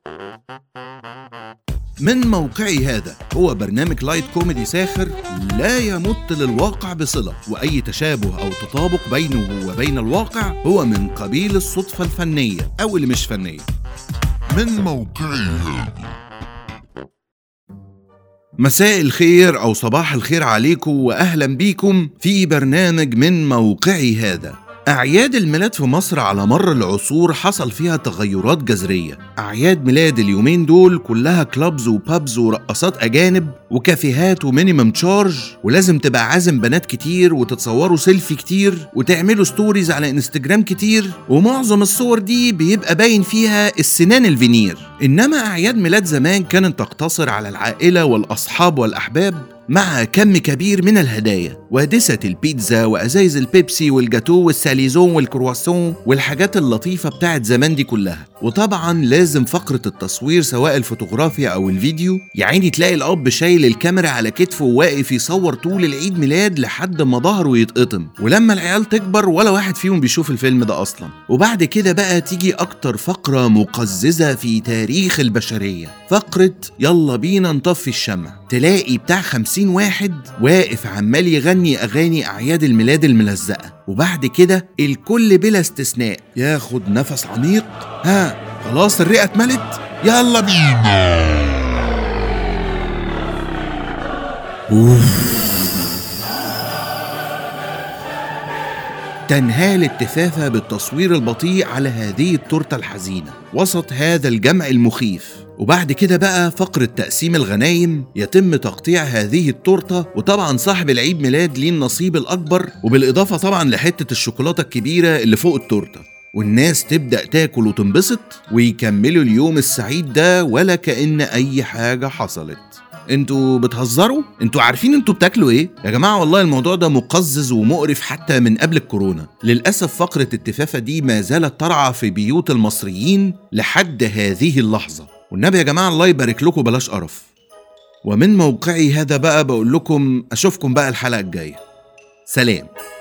من موقعي هذا هو برنامج لايت كوميدي ساخر لا يمت للواقع بصلة وأي تشابه أو تطابق بينه وبين الواقع هو من قبيل الصدفة الفنية أو اللي مش فنية من موقعي هذا مساء الخير أو صباح الخير عليكم وأهلا بيكم في برنامج من موقعي هذا أعياد الميلاد في مصر على مر العصور حصل فيها تغيرات جذرية أعياد ميلاد اليومين دول كلها كلابز وبابز ورقصات أجانب وكافيهات ومينيمم تشارج ولازم تبقى عازم بنات كتير وتتصوروا سيلفي كتير وتعملوا ستوريز على انستجرام كتير ومعظم الصور دي بيبقى باين فيها السنان الفينير إنما أعياد ميلاد زمان كانت تقتصر على العائلة والأصحاب والأحباب مع كم كبير من الهدايا وادسة البيتزا وأزايز البيبسي والجاتو والساليزون والكرواسون والحاجات اللطيفة بتاعت زمان دي كلها وطبعا لازم فقرة التصوير سواء الفوتوغرافيا أو الفيديو يعني تلاقي الأب شايل الكاميرا على كتفه وواقف يصور طول العيد ميلاد لحد ما ظهره يتقطم ولما العيال تكبر ولا واحد فيهم بيشوف الفيلم ده أصلا وبعد كده بقى تيجي أكتر فقرة مقززة في تاريخ البشرية فقرة يلا بينا نطفي الشمع تلاقي بتاع خمسين واحد واقف عمال يغني أغاني أعياد الميلاد الملزقة وبعد كده الكل بلا استثناء ياخد نفس عميق ها خلاص الرئة اتملت يلا بينا أوف. تنهال التفافة بالتصوير البطيء على هذه التورتة الحزينة وسط هذا الجمع المخيف وبعد كده بقى فقرة تقسيم الغنايم يتم تقطيع هذه التورتة وطبعا صاحب العيد ميلاد ليه النصيب الأكبر وبالإضافة طبعا لحتة الشوكولاتة الكبيرة اللي فوق التورتة والناس تبدأ تاكل وتنبسط ويكملوا اليوم السعيد ده ولا كأن أي حاجة حصلت انتوا بتهزروا؟ انتوا عارفين انتوا بتاكلوا ايه؟ يا جماعه والله الموضوع ده مقزز ومقرف حتى من قبل الكورونا. للاسف فقره التفافه دي ما زالت ترعى في بيوت المصريين لحد هذه اللحظه. والنبي يا جماعه الله يبارك لكم بلاش قرف. ومن موقعي هذا بقى بقول لكم اشوفكم بقى الحلقه الجايه. سلام.